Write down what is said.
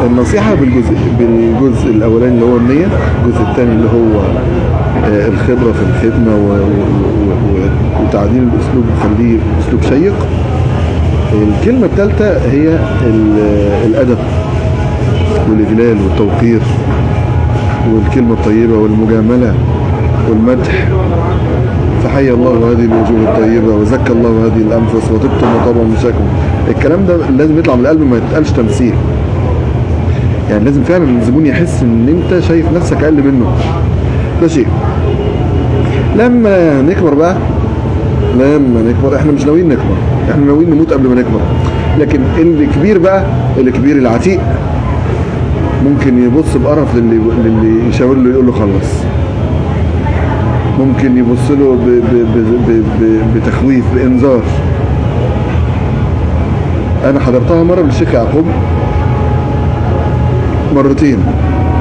النصيحة بالجزء بالجزء الأولاني اللي هو النية الجزء الثاني اللي هو آه، الخبرة في الخدمة و- و- و- وتعديل الأسلوب وتخليه أسلوب شيق الكلمة الثالثة هي ال- الأدب والإجلال والتوقير والكلمة الطيبة والمجاملة والمدح فحي الله هذه الوجوه الطيبة وزكى الله هذه الأنفس وطبتم وطابع مشاكم الكلام ده لازم يطلع من القلب ما يتقالش تمثيل يعني لازم فعلا الزبون يحس ان انت شايف نفسك اقل منه ده شيء لما نكبر بقى لما نكبر احنا مش ناويين نكبر احنا ناويين نموت قبل ما نكبر لكن الكبير بقى الكبير العتيق ممكن يبص بقرف للي للي يشاور له يقول له خلص ممكن يبص له ب ب ب ب ب بتخويف بانذار انا حضرتها مره للشيخ يعقوب مرتين